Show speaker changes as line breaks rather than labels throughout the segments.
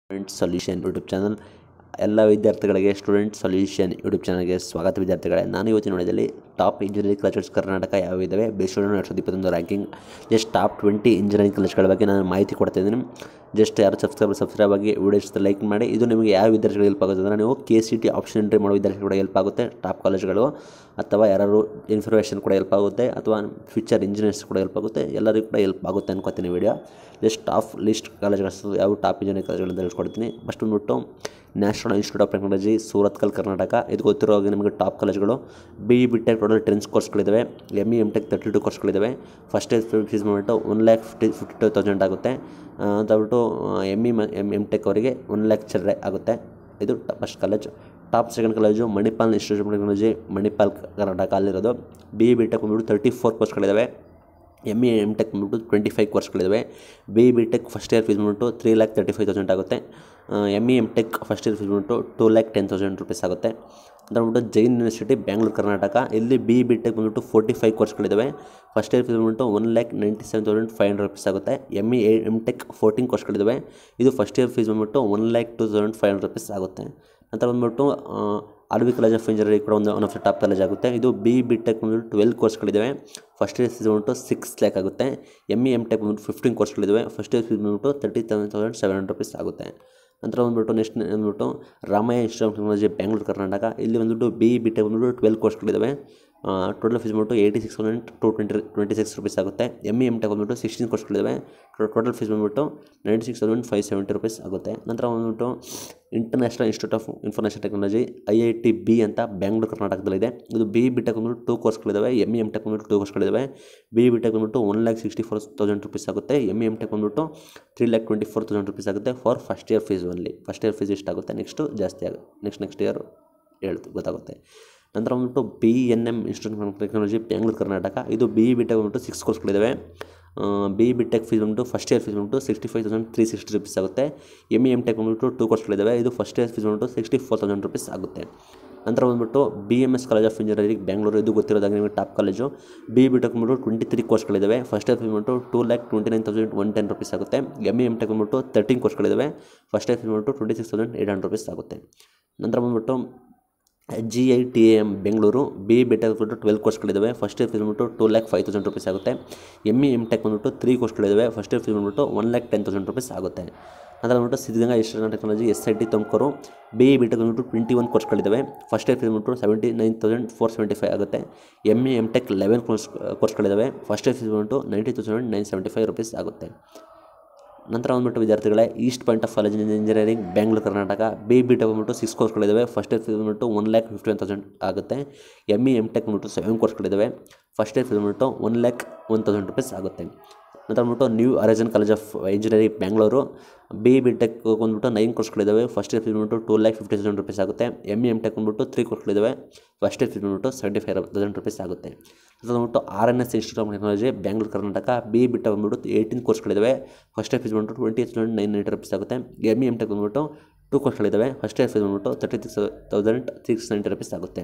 student solution YouTube channel ಎಲ್ಲ ವಿದ್ಯಾರ್ಥಿಗಳಿಗೆ student solution YouTube ಚಾನಲ್ಗೆ ಸ್ವಾಗತ ವಿದ್ಯಾರ್ಥಿಗಳೇ ನಾನು ಇವತ್ತಿನ ನೋಡಿದಲ್ಲಿ ಟಾಪ್ ಇಂಜಿನಿಯರಿಂಗ್ ಕಾಲೇಜಸ್ ಕರ್ನಾಟಕ ಯಾವ ಇದ್ದಾವೆ ಬೇಸ್ಡ್ ಎರಡು ಸಾವಿರದ ಇಪ್ಪತ್ತೊಂದು ranking just top twenty engineering ಕಾಲೇಜ್ಗಳ ಬಗ್ಗೆ ನಾನು ಮಾಹಿತಿ ಕೊಡ್ತಾ ಇದ್ದೀನಿ ಜಸ್ಟ್ ಯಾರು ಸಬ್ಸ್ಕ್ರೈಬ್ ಸಬ್ಸ್ಕ್ರೈಬ್ ಆಗಿ ವಿಡಿಯೋ ಇಷ್ಟ ಲೈಕ್ ಮಾಡಿ ಇದು ನಿಮಗೆ ಯಾವ ವಿದ್ಯಾರ್ಥಿಗಳಿಗೆ ಹೆಲ್ಪ್ ಆಗುತ್ತೆ ಅಂದರೆ ನೀವು K C T option entry ಮಾಡೋ ವಿದ್ಯಾರ್ಥಿಗಳು ಕೂಡ ಹೆಲ್ಪ್ ಆಗುತ್ತೆ ಟಾಪ್ ಕಾಲೇಜ್ಗಳು ಅಥವಾ ಯಾರು ಇನ್ಫಾರ್ಮೇಷನ್ ಕೂಡ ಹೆಲ್ಪ್ ಆಗುತ್ತೆ ಅಥವಾ ಫ್ಯೂಚರ್ ಇಂಜಿನಿಯರ್ಸ್ ಕೂಡ ಹೆಲ್ಪ್ ಆಗುತ್ತೆ ಎಲ್ಲರಿಗೂ ಕೂಡ ಹೆಲ್ಪ್ ಆಗುತ್ತೆ ಅನ್ಕೋತೀನಿ ವಿಡಿಯೋ ಜಸ್ಟ್ ಟಾಪ್ ಲಿಸ್ಟ್ ಕಾಲೇಜ್ಗಳು ಯಾವ ಟಾಪ್ ಇಂಜಿನಿಯರಿಂಗ್ ಕಾಲೇಜ್ಗಳಿಂದ ಹೇಳ್ಕೊಡ್ತೀನಿ ಫಸ್ಟ್ ಬಂದ್ಬಿಟ್ಟು national institute of technology Surathkal Karnataka ಇದು ಗೊತ್ತಿರೋ ಹಾಗೆ ನಿಮಗೆ ಟಾಪ್ ಕಾಲೇಜ್ಗಳು B B tech total tens ಕೋರ್ಸ್ಗಳಿದ್ದಾವೆ M E M tech thirty two ಕೋರ್ಸ್ಗಳಿದ್ದಾವೆ ಫಸ್ಟ್ ಇಯರ್ ಫೀಸ್ ಬಂದ್ಬಿಟ್ಟು one lakh fifty fifty two thousand ಆಗುತ್ತೆ ಆ, ಅಂತ ಹೇಳ್ಬಿಟ್ಟು M E M M tech ಅವರಿಗೆ ಒನ್ ಲ್ಯಾಕ್ ಚಿಲ್ಲರೆ ಆಗುತ್ತೆ ಇದು first college top second college Manipal institute of technology Manipal Karnataka ಅಲ್ಲಿರೋದು ಬಿ ಬಿ ಟೆಕ್ ಬಂದ್ಬಿಟ್ಟು ತರ್ಟಿ ಫೋರ್ ಕೋರ್ಸ್ಗಳಿದ್ದಾವೆ ಎಮ್ ಇ ಎಮ್ ಟೆಕ್ ಬಂದ್ಬಿಟ್ಟು ಟ್ವೆಂಟಿ ಫೈವ್ ಕೋರ್ಸ್ಗಳಿದ್ದಾವೆ B B tech first year fees ಬಂದ್ಬಿಟ್ಟು three lakh thirty five thousand ಆಗುತ್ತೆ M E M tech first year fees ಬಂದ್ಬಿಟ್ಟು two lakh ten thousand rupees ಆಗುತ್ತೆ ಅಂತ ಬಂದ್ಬಿಟ್ಟು ಜೈನ್ ಯೂನಿವರ್ಸಿಟಿ ಬ್ಯಾಂಗ್ಳೂರು ಕರ್ನಾಟಕ ಇಲ್ಲಿ ಬಿ ಬಿ ಟೆಕ್ ಬಂದ್ಬಿಟ್ಟು ಫೋರ್ಟಿ ಫೈವ್ ಕೋರ್ಸ್ಗಳಿದ್ದಾವೆ ಫಸ್ಟ್ ಇಯರ್ ಫೀಸ್ ಬಂದ್ಬಿಟ್ಟು one lac ninety seven thousand five hundred rupees ಆಗುತ್ತೆ M E M tech fourteen ಕೋರ್ಸ್ಗಳಿದ್ದಾವೆ ಇದು ಫಸ್ಟ್ ಇಯರ್ ಫೀಸ್ ಬಂದ್ಬಿಟ್ಟು one lakh two thousand five hundred rupees ಆಗುತ್ತೆ ನಂತರ ಬಂದ್ಬಿಟ್ಟು R V college of engineering ಕೂಡ ಒಂದು one of the top college ಆಗುತ್ತೆ ಇದು ಬಿ ಬಿ ಟೆಕ್ ಬಂದ್ಬಿಟ್ಟು ಟ್ವೆಲ್ ಕೋರ್ಸ್ಗಳಿದ್ದಾವೆ ಫಸ್ಟ್ ಇಯರ್ ಫೀಸ್ ಬಂದ್ಬಿಟ್ಟು ಸಿಕ್ಸ್ ಲ್ಯಾಕ್ ಆಗುತ್ತೆ ಎಮ್ ಇ ಎಮ್ ಟೆಕ್ ಬಂದ್ಬಿಟ್ಟು ಫಿಫ್ಟೀನ್ ಕೋರ್ಸ್ಗಳಿದ್ದಾವೆ ಫಸ್ಟ್ ಇಯರ್ ಫೀಸ್ ಬಂದ್ಬಿಟ್ಟು thirty seven thousand seven hundred rupees ಆಗುತ್ತೆ ನಂತರ ಬಂದ್ಬಿಟ್ಟು ನೆಕ್ಸ್ಟ್ ಬಂದ್ಬಿಟ್ಟು Ramaiah institute of technology Bangalore Karnataka ಇಲ್ಲಿ ಬಂದ್ಬಿಟ್ಟು ಬಿ ಬಿ ಟೆಕ್ ಬಂದ್ಬಿಟ್ಟು ಟ್ವೆಲ್ ಕೋರ್ಸ್ಗಳಿದ್ದಾವೆ ಟೋಟಲ್ ಫೀಸ್ ಬಂದ್ಬಿಟ್ಟು eighty six thousand two twenty twenty six rupees ಆಗುತ್ತೆ ಎಮ್ ಇ ಎಮ್ ಟೆಕ್ ಬಂದ್ಬಿಟ್ಟು ಸಿಕ್ಸ್ಟೀನ್ ಕೋರ್ಸ್ಗಳಿದ್ದಾವೆ ಟೋಟಲ್ ಫೀಸ್ ಬಂದ್ಬಿಟ್ಟು ninety six thousand five seventy rupees ಆಗುತ್ತೆ ನಂತರ ಬಂದ್ಬಿಟ್ಟು international institute of information technology I I T B ಅಂತ ಬ್ಯಾಂಗ್ಳೂರು ಕರ್ನಾಟಕದಲ್ಲಿದೆ ಇದು ಬಿ ಬಿ ಟೆಕ್ ಬಂದ್ಬಿಟ್ಟು two ಕೋರ್ಸ್ಗಳಿದ್ದಾವೆ M E M tech ಬಂದ್ಬಿಟ್ಟು ಟೂ ಕೋರ್ಸ್ಗಳಿದ್ದಾವೆ ಬಿ ಬಿ ಟೆಕ್ ಬಂದ್ಬಿಟ್ಟು one lakh sixty four thousand rupees ಆಗುತ್ತೆ ಎಮ್ ಇ ಎಮ್ ಟೆಕ್ ಬಂದ್ಬಿಟ್ಟು three lakh twenty four thousand rupees ಆಗುತ್ತೆ for first year fees only first year fees ಎಷ್ಟಾಗುತ್ತೆ next ಜಾಸ್ತಿ ಆಗುತ್ತೆ next next year ಹೇಳ್ತು ಗೊತ್ತಾಗುತ್ತೆ ನಂತರ ಬಂದ್ಬಿಟ್ಟು B N M institute of technology Bangalore Karnataka ಇದು ಬಿ ಬಿ ಟೆಕ್ ಬಂದ್ಬಿಟ್ಟು ಸಿಕ್ಸ್ ಕೋರ್ಸ್ಗಳಿದ್ದಾವೆ ಬಿ ಬಿ ಟೆಕ್ ಫೀಸ್ ಬಂದ್ಬಿಟ್ಟು ಫಸ್ಟ್ ಇಯರ್ ಫೀಸ್ ಬಂದ್ಬಿಟ್ಟು sixty five thousand three sixty rupees ಆಗುತ್ತೆ ಎಮ್ ಇ ಎಮ್ ಟೆಕ್ ಬಂದ್ಬಿಟ್ಟು ಟೂ ಕೋರ್ಸ್ಗಳಿದ್ದಾವೆ ಇದು ಫಸ್ಟ್ ಇಯರ್ ಫೀಸ್ ಬಂದ್ಬಿಟ್ಟು ಸಿಕ್ಸ್ಟಿ ಫೋರ್ ತೌಸಂಡ್ ರುಪೀಸ್ ಆಗುತ್ತೆ ನಂತರ ಬಂದ್ಬಿಟ್ಟು B M S college of engineering Bangalore ಇದು ಗೊತ್ತಿರೋದಾಗ ನಿಮಗೆ top college B B tech ಬಂದ್ಬಿಟ್ಟು ಟ್ವೆಂಟಿ ತ್ರೀ ಕೋರ್ಸ್ಗಳಿದ್ದಾವೆ ಫಸ್ಟ್ ಇಯರ್ ಫೀಸ್ ಬಂದ್ಬಿಟ್ಟು two lakh twenty nine thousand one ten rupees ಆಗುತ್ತೆ ಎಮ್ ಇ ಎಮ್ ಟೆಕ್ ಬಂದ್ಬಿಟ್ಟು ತರ್ಟೀನ್ ಕೋರ್ಸ್ಗಳಿದ್ದಾವೆ ಫಸ್ಟ್ ಇಯರ್ ಫೀಸ್ ಬಂದ್ಬಿಟ್ಟು twenty six thousand eight hundred rupees ಆಗುತ್ತೆ ನಂತರ ಬಂದ್ಬಿಟ್ಟು G I T M Bengaluru B B tech ಬಂದ್ಬಿಟ್ಟು twelve ಕೋರ್ಸ್ಗಳಿದ್ದಾವೆ ಫಸ್ಟ್ ಇಯರ್ ಫೀಸ್ ಬಂದ್ಬಿಟ್ಟು two lakh five thousand rupees ಆಗುತ್ತೆ ಎಮ್ ಇ ಎಮ್ ಟೆಕ್ ಬಂದ್ಬಿಟ್ಟು ತ್ರೀ ಕೋರ್ಸ್ಗಳಿದ್ದಾವೆ ಫಸ್ಟ್ ಇಯರ್ ಫೀಸ್ ಬಂದ್ಬಿಟ್ಟು one lakh ten thousand rupees ಆಗುತ್ತೆ ನಂತರ ಬಂದ್ಬಿಟ್ಟು Siddaganga institute of technology S I T Tumakuru B B tech ಬಂದ್ಬಿಟ್ಟು ಟ್ವೆಂಟಿ ಒನ್ ಕೋರ್ಸ್ಗಳಿದ್ದಾವೆ ಫಸ್ಟ್ ಇಯರ್ ಫೀಸ್ ಬಂದ್ಬಿಟ್ಟು seventy nine thousand four seventy five ಆಗುತ್ತೆ M E M tech eleven course ಕೋರ್ಸ್ಗಳಿದ್ದಾವೆ first year fees ಬಂದ್ಬಿಟ್ಟು ninety thousand nine seventy five rupees ಆಗುತ್ತೆ ನಂತರ ಬಂದ್ಬಿಟ್ಟು ವಿದ್ಯಾರ್ಥಿಗಳೇ east point of college engineering Bangalore Karnataka B B tech ಬಂದ್ಬಿಟ್ಟು six ಕೋರ್ಸ್ಗಳಿದ್ದಾವೆ ಫಸ್ಟ್ ಇಯರ್ ಫೀಸ್ ಬಂದ್ಬಿಟ್ಟು one lakh fifty one thousand ಆಗುತ್ತೆ ಎಮ್ ಇ ಎಮ್ ಟೆಕ್ ಬಂದ್ಬಿಟ್ಟು ಸೆವೆನ್ ಕೋರ್ಸ್ಗಳಿದ್ದಾವೆ ಫಸ್ಟ್ ಇಯರ್ ಫೀಸ್ ಬಂದ್ಬಿಟ್ಟು one lakh one thousand rupees ಆಗುತ್ತೆ ನಂತರ ಬಂದ್ಬಿಟ್ಟು new horizon college of engineering Bangalore B B tech ಬಂದ್ಬಿಟ್ಟು ನೈನ್ ಕೋರ್ಸ್ಗಳಿದ್ದಾವೆ ಫಸ್ಟ್ ಇಯರ್ ಫೀಸ್ ಬಂದ್ಬಿಟ್ಟು two lakh fifty thousand rupees ಆಗುತ್ತೆ ಎಮ್ ಇ ಎಮ್ ಟೆಕ್ ಬಂದ್ಬಿಟ್ಟು ತ್ರೀ ಕೋರ್ಸ್ಗಳಿದ್ದಾವೆ ಫಸ್ಟ್ ಇಯರ್ ಫೀಸ್ ಬಂದ್ಬಿಟ್ಟು ಸೆವೆಂಟಿ ಫೈವ್ ತೌಸಂಡ್ ರುಪೀಸ್ ಆಗುತ್ತೆ ಅದು ಬಂದ್ಬಿಟ್ಟು R N S institute of technology Bangalore Karnataka B B tech ಬಂದ್ಬಿಟ್ಟು ಏಯ್ಟೀನ್ ಕೋರ್ಸ್ಗಳಿದ್ದಾವೆ ಫಸ್ಟ್ ಇಯರ್ ಫೀಸ್ ಬಂದ್ಬಿಟ್ಟು twenty thousand nine ninety rupees ಆಗುತ್ತೆ ಎಮ್ ಇ ಎಮ್ ಟೆಕ್ ಬಂದ್ಬಿಟ್ಟು ಟೂ ಕೋರ್ಸ್ಗಳಿದ್ದಾವೆ ಫಸ್ಟ್ ಇಯರ್ ಫೀಸ್ ಬಂದ್ಬಿಟ್ಟು thirty six thousand six ninety rupees ಆಗುತ್ತೆ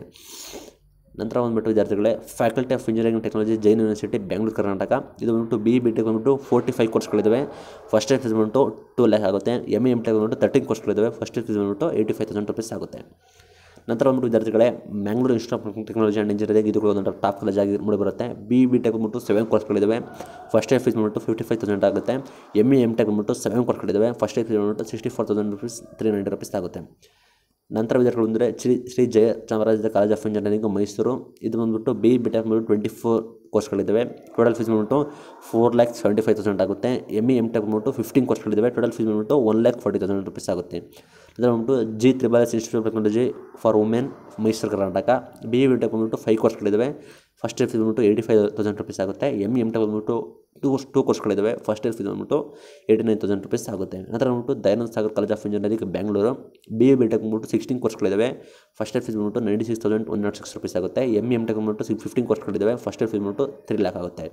ನಂತರ ಬಂದ್ಬಿಟ್ಟು ವಿದ್ಯಾರ್ಥಿಗಳೇ faculty of engineering technology Jain university Bangalore Karnataka ಇದು ಬಂದ್ಬಿಟ್ಟು ಬಿ ಬಿ ಟೆಕ್ ಬಂದ್ಬಿಟ್ಟು ಫೋರ್ಟಿ ಫೈವ್ ಕೋರ್ಸ್ಗಳಿದ್ದಾವೆ ಫಸ್ಟ್ ಇಯರ್ ಫೀಸ್ ಬಂದ್ಬಿಟ್ಟು ಟೂ ಲ್ಯಾಕ್ ಆಗುತ್ತೆ ಎಮ್ ಎಮ್ ಟೆಕ್ ಬಂದ್ಬಿಟ್ಟು ತರ್ಟೀನ್ ಕೋರ್ಸ್ಗಳಿದ್ದಾವೆ ಫಸ್ಟ್ ಇಯರ್ ಫೀಸ್ ಬಂದ್ಬಿಟ್ಟು ಏಯ್ಟಿ ಫೈವ್ ತೌಸಂಡ್ ರುಪೀಸ್ ಆಗುತ್ತೆ ನಂತರ ಬಂದ್ಬಿಟ್ಟು ವಿದ್ಯಾರ್ಥಿಗಳೇ Mangalore institute of technology and engineering ಇದು ಕೂಡ ಒಂದು ಟಾಪ್ ಕಾಲೇಜ್ ಆಗಿ ಮೂಡಿ ಬರುತ್ತೆ ಬಿ ಬಿ ಟೆಕ್ ಬಂದ್ಬಿಟ್ಟು ಸೆವೆನ್ ಕೋರ್ಸ್ಗಳಿದ್ದಾವೆ ಫಸ್ಟ್ ಇಯರ್ ಫೀಸ್ ಬಂದ್ಬಿಟ್ಟು ಫಿಫ್ಟಿ ಫೈವ್ ತೌಸಂಡ್ ಆಗುತ್ತೆ ಎಮ್ ಇ ಎಮ್ ಟೆಕ್ ಬಂದ್ಬಿಟ್ಟು ಸೆವೆನ್ ಕೋರ್ಸ್ಗಳಿದ್ದಾವೆ ಫಸ್ಟ್ ಇಯರ್ ಫೀಸ್ ಬಂದ್ಬಿಟ್ಟು sixty four thousand rupees three ninety rupees ಆಗುತ್ತೆ ನಂತರ ವಿದ್ಯಾರ್ಥಿಗಳು ಅಂದರೆ Shri Shri Jaya Chamaraja college of engineering Mysuru ಇದು ಬಂದ್ಬಿಟ್ಟು ಬಿ ಬಿ ಟೆಕ್ ಬಂದ್ಬಿಟ್ಟು ಟ್ವೆಂಟಿ ಫೋರ್ ಕೋರ್ಸ್ಗಳಿದ್ದಾವೆ ಟೋಟಲ್ ಫೀಸ್ ಬಂದ್ಬಿಟ್ಟು four lakh seventy five thousand ಆಗುತ್ತೆ ಎಮ್ ಇ ಎಮ್ ಟೆಕ್ ಬಂದ್ಬಿಟ್ಟು ಫಿಫ್ಟೀನ್ ಕೋರ್ಸ್ಗಳಿದ್ದಾವೆ ಟೋಟಲ್ ಫೀಸ್ ಬಂದ್ಬಿಟ್ಟು one lakh forty thousand rupees ಆಗುತ್ತೆ ಅದರ ಬಂದ್ಬಿಟ್ಟು G triple S institute of technology for women Mysuru Karnataka B B tech ಬಂದ್ಬಿಟ್ಟು ಫೈವ್ ಕೋರ್ಸ್ಗಳಿದ್ದಾವೆ ಫಸ್ಟ್ ಇಯರ್ ಫೀಸ್ ಬಂದ್ಬಿಟ್ಟು ಏಯ್ಟಿ ಫೈವ್ ತೌಸಂಡ್ ರುಪೀಸ್ ಆಗುತ್ತೆ ಎಮ್ ಇ ಎಮ್ ಟೆಕ್ ಬಂದ್ಬಿಟ್ಟು ಟೂ ಟೂ ಕೋರ್ಸ್ಗಳಿದ್ದಾವೆ ಫಸ್ಟ್ ಇಯರ್ ಫೀಸ್ ಬಂದ್ಬಿಟ್ಟು ಏಯ್ಟಿ ನೈನ್ ತೌಸಂಡ್ ರುಪೀಸ್ ಆಗುತ್ತೆ ನಂತರ ಬಂದ್ಬಿಟ್ಟು Dayananda Sagar college of engineering Bangalore B A B tech ಬಂದ್ಬಿಟ್ಟು ಸಿಕ್ಸ್ಟೀನ್ ಕೋರ್ಸ್ಗಳಿದ್ದಾವೆ ಫಸ್ಟ್ ಇಯರ್ ಫೀಸ್ ಬಂದ್ಬಿಟ್ಟು ninety six thousand one nought six rupees ಆಗುತ್ತೆ ಎಮ್ ಎಮ್ ಟೆಕ್ ಬಂದ್ಬಿಟ್ಟು ಸಿಕ್ಸ್ ಫಿಫ್ಟೀನ್ ಕೋರ್ಸ್ಗಳಿದ್ದಾವೆ ಫಸ್ಟ್ ಇಯರ್ ಫೀಸ್ ಬಂದ್ಬಿಟ್ಟು ತ್ರೀ ಲ್ಯಾಕ್ ಆಗುತ್ತೆ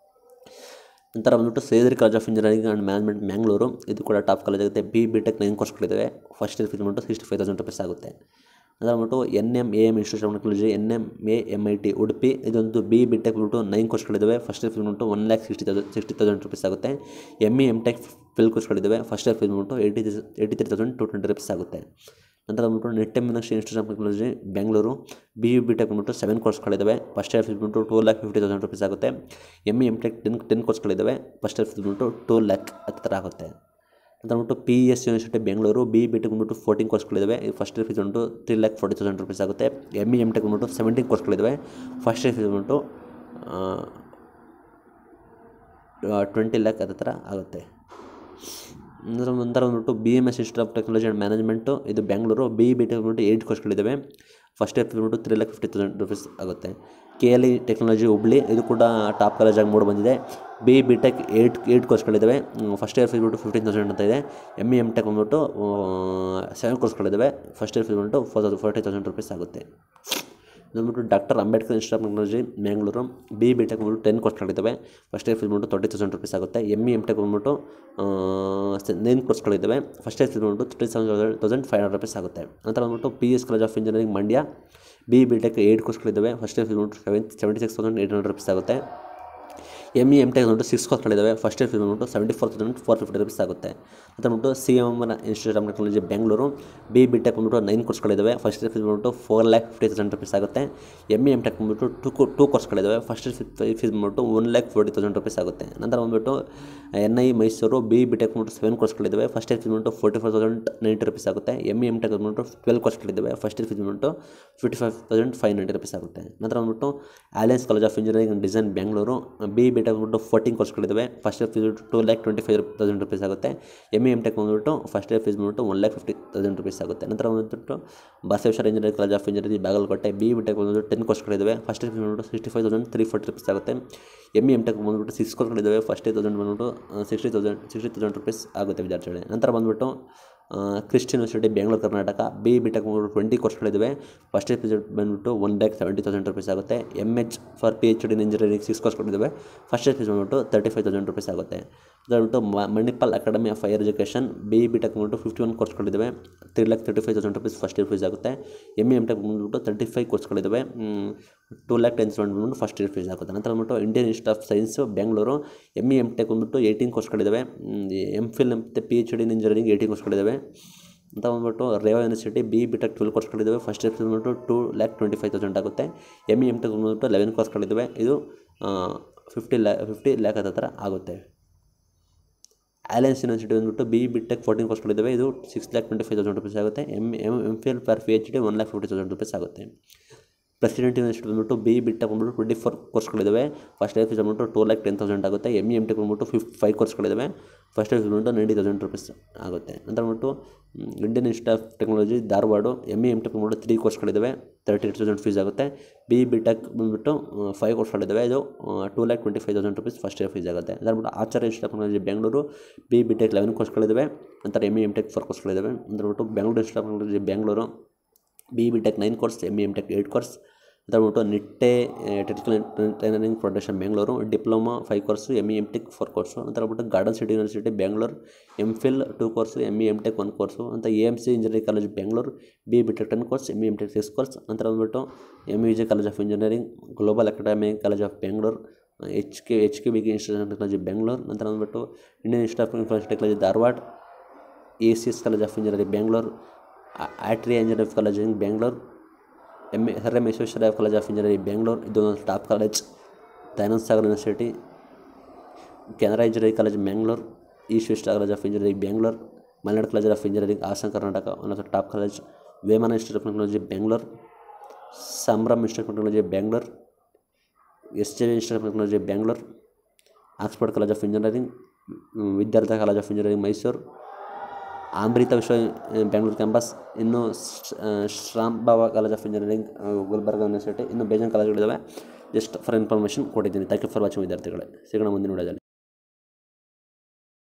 ನಂತರ ಬಂದ್ಬಿಟ್ಟು Sahyadri college of engineering and management Mangalore ಇದು ಕೂಡ ಟಾಪ್ ಕಾಲೇಜ್ ಆಗುತ್ತೆ ಬಿ ಬಿ ಟೆಕ್ ನೈನ್ ಕೋರ್ಸ್ಗಳಿದ್ದಾವೆ ಫಸ್ಟ್ ಇಯರ್ ಫೀಸ್ ಬಂದ್ಬಿಟ್ಟು ಸಿಕ್ಸ್ಟಿ ಫೈವ್ ತೌಸಂಡ್ ರುಪೀಸ್ ಆಗುತ್ತೆ ಅದು ಬಂದ್ಬಿಟ್ಟು N M A M institute of technology N M A M I T Udupi ಇದೊಂದು B B tech ಬಿಟ್ಟು ನೈನ್ ಕೋರ್ಸ್ಗಳಿದ್ದಾವೆ ಫಸ್ಟ್ ಇಯರ್ ಫೀಸ್ ಬಂದ್ಬಿಟ್ಟು one lakh sixty thousand sixty thousand rupees ಆಗುತ್ತೆ M E M tech phil ಕೋರ್ಸ್ಗಳಿದ್ದಾವೆ first year fees ಬಂದ್ಬಿಟ್ಟು eighty eighty three thousand two twenty rupees ಆಗುತ್ತೆ ನಂತರ ಬಂದ್ಬಿಟ್ಟು Nitte M Meenakshi institute of technology Bengaluru B U B tech ಬಂದ್ಬಿಟ್ಟು seven ಕೋರ್ಸ್ಗಳಿದ್ದಾವೆ first year fees ಬಂದ್ಬಿಟ್ಟು two lakh fifty thousand rupees ಆಗುತ್ತೆ M E M tech ten ten ಕೋರ್ಸ್ಗಳಿದ್ದಾವೆ first year fees ಬಂದ್ಬಿಟ್ಟು two lakh ಹತ್ತಿರ ಆಗುತ್ತೆ ಅಂತ ಬಂದ್ಬಿಟ್ಟು P S university Bengaluru B B tech ಬಂದ್ಬಿಟ್ಟು ಫೋರ್ಟೀನ್ ಕೋರ್ಸ್ಗಳಿದ್ದಾವೆ ಫಸ್ಟ್ ಇಯರ್ ಫೀಸ್ ಬಂದ್ಬಿಟ್ಟು three lakh forty thousand rupees ಆಗುತ್ತೆ ಎಮ್ ಇ ಎಮ್ ಟೆಕ್ ಬಂದ್ಬಿಟ್ಟು ಸೆವೆಂಟೀನ್ ಕೋರ್ಸ್ಗಳಿದ್ದಾವೆ ಫಸ್ಟ್ ಇಯರ್ ಫೀಸ್ ಬಂದ್ಬಿಟ್ಟು ಟ್ವೆಂಟಿ ಲ್ಯಾಕ್ ಅದೇ ಥರ ಆಗುತ್ತೆ ನಂತರ ನಂತರ ಬಂದ್ಬಿಟ್ಟು B M S institute of technology and management ಇದು ಬೆಂಗಳೂರು ಬಿ ಬಿ ಟೆಕ್ ಬಂದ್ಬಿಟ್ಟು ಏಯ್ಟ್ ಕೋರ್ಸ್ಗಳಿದ್ದಾವೆ ಫಸ್ಟ್ ಇಯರ್ ಬಂದ್ಬಿಟ್ಟು three lakh fifty thousand rupees ಆಗುತ್ತೆ K L E technology Hubli ಇದು ಕೂಡ ಟಾಪ್ ಕಾಲೇಜಾಗಿ ಮೂಡಿ ಬಂದಿದೆ B B tech eight eight ಕೋರ್ಸ್ಗಳಿದ್ದಾವೆ ಫಸ್ಟ್ ಇಯರ್ ಫೀಸ್ ಬಂದ್ಬಿಟ್ಟು ಫಿಫ್ಟೀನ್ ತೌಸಂಡ್ ಅಂತ ಇದೆ ಎಮ್ ಇ ಎಮ್ ಟೆಕ್ ಬಂದ್ಬಿಟ್ಟು ಸೆವೆನ್ ಕೋರ್ಸ್ಗಳಿದ್ದಾವೆ ಫಸ್ಟ್ ಇಯರ್ ಫೀಸ್ ಬಂದ್ಬಿಟ್ಟು four thousand forty thousand rupees ಆಗುತ್ತೆ ಬಂದ್ಬಿಟ್ಟು doctor Ambedkar institute of technology Bengaluru B B tech ಬಂದ್ಬಿಟ್ಟು ಟೆನ್ ಕೋರ್ಸ್ಗಳಿದ್ದಾವೆ ಫಸ್ಟ್ ಇಯರ್ ಫೀಸ್ ಬಂದ್ಬಿಟ್ಟು ತರ್ಟಿ ತೌಸಂಡ್ ರುಪೀಸ್ ಆಗುತ್ತೆ ಎಮ್ ಇ ಎಮ್ ಟೆಕ್ ಬಂದ್ಬಿಟ್ಟು ನೈನ್ ಕೋರ್ಸ್ಗಳಿದ್ದಾವೆ ಫಸ್ಟ್ ಇಯರ್ ಫೀಸ್ ಬಂದ್ಬಿಟ್ಟು thirty seven thousand five hundred rupees ಆಗುತ್ತೆ ನಂತರ ಬಂದ್ಬಿಟ್ಟು P S college of engineering Mandya B B tech eight ಕೋರ್ಸ್ಗಳಿದ್ದಾವೆ ಫಸ್ಟ್ ಇಯರ್ ಫೀಸ್ ಬಂದ್ಬಿಟ್ಟು seven seventy six thousand eight hundred rupees ಆಗುತ್ತೆ M E M tech ಬಂದ್ಬಿಟ್ಟು six ಕೋರ್ಸ್ಗಳಿದ್ದಾವೆ first year fees ಬಂದ್ಬಿಟ್ಟು seventy four thousand four fifty rupees ಆಗುತ್ತೆ ಅಂತ ಬಂದ್ಬಿಟ್ಟು C M institute of technology Bengaluru B B tech ಬಂದ್ಬಿಟ್ಟು nine ಕೋರ್ಸ್ಗಳಿದ್ದಾವೆ ಫಸ್ಟ್ ಇಯರ್ ಫೀಸ್ ಬಂದ್ಬಿಟ್ಟು four lakh fifty thousand rupees ಆಗುತ್ತೆ ಎಮ್ ಇ ಎಮ್ ಟೆಕ್ ಬಂದ್ಬಿಟ್ಟು ಟೂ ಟೂ ಕೋರ್ಸ್ಗಳಿದ್ದಾವೆ ಫಸ್ಟ್ ಇಯರ್ ಫೀಸ್ ಬಂದ್ಬಿಟ್ಟು one lakh forty thousand rupees ಆಗುತ್ತೆ ನಂತರ ಬಂದ್ಬಿಟ್ಟು N I Mysuru B B tech ಬಂದ್ಬಿಟ್ಟು ಸೆವೆನ್ ಕೋರ್ಸ್ಗಳಿದ್ದಾವೆ ಫಸ್ಟ್ ಇಯರ್ ಫೀಸ್ ಬಂದ್ಬಿಟ್ಟು forty four thousand ninety rupees ಆಗುತ್ತೆ ಎಮ್ ಇ ಎಮ್ ಟೆಕ್ ಬಂದ್ಬಿಟ್ಟು ಟ್ವೆಲ್ ಕೋರ್ಸ್ಗಳಿದ್ದಾವೆ ಫಸ್ಟ್ ಇಯರ್ ಫೀಸ್ ಬಂದ್ಬಿಟ್ಟು fifty five thousand five ninety rupees ಆಗುತ್ತೆ ನಂತರ ಬಂದ್ಬಿಟ್ಟು alliance college of engineering and design Bengaluru B B tech ಬಂದ್ಬಿಟ್ಟು fourteen ಕೋರ್ಸ್ಗಳಿದ್ದಾವೆ first year fees two lakh twenty five thousand rupees ಆಗುತ್ತೆ M E M tech ಬಂದ್ಬಿಟ್ಟು first year fees ಬಂದ್ಬಿಟ್ಟು one lakh fifty thousand rupees ಆಗುತ್ತೆ ನಂತರ ಬಂದ್ಬಿಟ್ಟು Basaveshwara engineering college of engineering Bagalkot B B tech ಬಂದ್ಬಿಟ್ಟು ten ಕೋರ್ಸ್ಗಳಿದ್ದಾವೆ ಫಸ್ಟ್ ಇಯರ್ ಫೀಸ್ ಬಂದ್ಬಿಟ್ಟು sixty five thousand three forty rupees ಆಗುತ್ತೆ ಎಮ್ ಇ ಎಮ್ ಟೆಕ್ ಬಂದ್ಬಿಟ್ಟು ಸಿಕ್ಸ್ ಕೋರ್ಸ್ಗಳಿದ್ದಾವೆ ಫಸ್ಟ್ ಇಯರ್ ತೌಸಂಡ್ ಬಂದ್ಬಿಟ್ಟು sixty thousand sixty thousand rupees ಆಗುತ್ತೆ ವಿದ್ಯಾರ್ಥಿಗಳಿಗೆ ನಂತರ ಬಂದ್ಬಿಟ್ಟು Christ university Bengaluru Karnataka B B tech ಬಂದ್ಬಿಟ್ಟು ಟ್ವೆಂಟಿ ಕೋರ್ಸ್ಗಳಿದ್ದಾವೆ ಫಸ್ಟ್ ಇಯರ್ ಫೀಸ್ ಬಂದ್ಬಿಟ್ಟು one lakh seventy thousand rupees ಆಗುತ್ತೆ M H for P H D in engineering six ಕೋರ್ಸ್ಗಳಿದ್ದಾವೆ ಫಸ್ಟ್ ಇಯರ್ ಫೀಸ್ ಬಂದ್ಬಿಟ್ಟು ತರ್ಟಿ ಫೈವ್ ತೌಸಂಡ್ ರುಪೀಸ್ ಆಗುತ್ತೆ ಬಂದ್ಬಿಟ್ಟು Manipal academy of higher education B B tech ಬಂದ್ಬಿಟ್ಟು fifty one ಕೋರ್ಸ್ಗಳಿದ್ದಾವೆ three lakh thirty five thousand rupees first year fees ಆಗುತ್ತೆ M M tech ಬಂದ್ಬಿಟ್ಟು thirty five ಕೋರ್ಸ್ಗಳಿದ್ದಾವೆ two lakh ten thousand ಬಂದ್ಬಿಟ್ಟು first year fees ಆಗುತ್ತೆ ನಂತರ ಬಂದ್ಬಿಟ್ಟು Indian institute of science Bengaluru M E M tech ಬಂದ್ಬಿಟ್ಟು ಏಯ್ಟೀನ್ ಕೋರ್ಸ್ಗಳಿದ್ದಾವೆ ಎಮ್ ಫಿಲ್ ಮತ್ತು P H D in engineering eighteen ಕೋರ್ಸ್ಗಳಿದ್ದಾವೆ ಅಂತ ಬಂದ್ಬಿಟ್ಟು Reva university B B tech twelve ಕೋರ್ಸ್ಗಳಿದ್ದಾವೆ ಫಸ್ಟ್ ಇಯರ್ ಬಂದ್ಬಿಟ್ಟು two lakh twenty five thousand ಆಗುತ್ತೆ ಎಮ್ ಇ ಎಮ್ ಟೆಕ್ ಬಂದ್ಬಿಟ್ಟು ಲೆವೆನ್ ಕೋರ್ಸ್ಗಳಿದ್ದಾವೆ ಇದು ಫಿಫ್ಟಿ ಲ್ಯಾ ಫಿಫ್ಟಿ ಲ್ಯಾಕ್ ಹತ್ರ ಆಗುತ್ತೆ ಅಲಯನ್ಸ್ ಯೂನಿವರ್ಸಿಟಿ ಬಂದ್ಬಿಟ್ಟು ಬಿ ಬಿ ಟೆಕ್ ಫೋರ್ಟೀನ್ ಕೋರ್ಸ್ಗಳಿದ್ದಾವೆ ಇದು six lakh twenty five thousand rupees ಆಗುತ್ತೆ M M M phil per P H D one lakh fifty thousand rupees ಆಗುತ್ತೆ ಪ್ರೆಸಿಡೆಂಟ್ ಯೂನಿವರ್ಸಿಟಿ ಬಂದ್ಬಿಟ್ಟು ಬಿ ಬಿ ಟೆಕ್ ಬಂದ್ಬಿಟ್ಟು ಟ್ವೆಂಟಿ ಫೋರ್ ಕೋರ್ಸ್ಗಳಿದ್ದಾವೆ first year fees ಬಂದ್ಬಿಟ್ಟು two lakh ten thousand ಆಗುತ್ತೆ M E M tech ಬಂದ್ಬಿಟ್ಟು ಫಿಫ್ five ಕೋರ್ಸ್ಗಳಿದ್ದಾವೆ first year fees ಬಂದ್ಬಿಟ್ಟು ನೈಂಟಿ ತೌಸಂಡ್ ರುಪೀಸ್ ಆಗುತ್ತೆ ನಂತರ ಬಂದ್ಬಿಟ್ಟು Indian institute of technology Dharwad M E M tech ಬಂದ್ಬಿಟ್ಟು ತ್ರೀ ಕೋರ್ಸ್ಗಳಿದ್ದಾವೆ ತರ್ಟಿ ಏಟ್ ತೌಸಂಡ್ ಫೀಸ್ ಆಗುತ್ತೆ ಬಿ ಬಿ ಟೆಕ್ ಬಂದ್ಬಿಟ್ಟು ಫೈವ್ ಕೋರ್ಸ್ಗಳಿದ್ದಾವೆ ಇದು two lakh twenty five thousand rupees first year fees ಆಗುತ್ತೆ ನಂತರ ಬಂದ್ಬಿಟ್ಟು Acharya institute of technology Bengaluru B B tech eleven ಕೋರ್ಸ್ಗಳಿದ್ದಾವೆ ನಂತರ M E M tech four ಕೋರ್ಸ್ಗಳಿದ್ದಾವೆ ನಂತರ ಬಂದ್ಬಿಟ್ಟು Bengaluru institute of technology Bengaluru B B tech nine course M E M tech eight course ನಂತರ ಬಂದ್ಬಿಟ್ಟು Nitte technical training foundation Bengaluru diploma five course M E M tech four course ನಂತರ ಬಂದ್ಬಿಟ್ಟು garden city university Bengaluru M phil two course M E M tech one course ಅಂತ A M C engineering college Bengaluru B B tech ten course M E M tech six course ನಂತರ ಬಂದ್ಬಿಟ್ಟು M U G college of engineering global academy college of Bengaluru H K H K B K institute of technology Bengaluru ನಂತರ ಬಂದ್ಬಿಟ್ಟು Indian institute of information technology Dharwad A C S college of engineering Bengaluru Atria engineering college in Bengaluru M A sir M Visvesvaraya college of engineering Bengaluru ಇದು ಒಂದು top college Dayananda Sagar university Canara engineering college Bengaluru east west college of engineering Bengaluru Malnad college of engineering Hassan Karnataka ಒಂದು top college Vemana institute of technology Bengaluru ಸಂಭ್ರಮ್ institute of technology Bengaluru S J V institute of technology Bengaluru Oxford college of engineering Vidyarthi college of engineering Mysuru Amrita Vishwa Bengaluru campus ಇನ್ನು ಶ್ರಾಮ್ Baba college of engineering Gulbarga university ಇನ್ನು ಬೇಜಾನ್ ಕಾಲೇಜ್ಗಳಿದ್ದಾವೆ just for information ಕೊಟ್ಟಿದ್ದೀನಿ thank you for watching ವಿದ್ಯಾರ್ಥಿಗಳೇ ಸಿಗೋಣ ಮುಂದಿನ ವಿಡಿಯೋದಲ್ಲಿ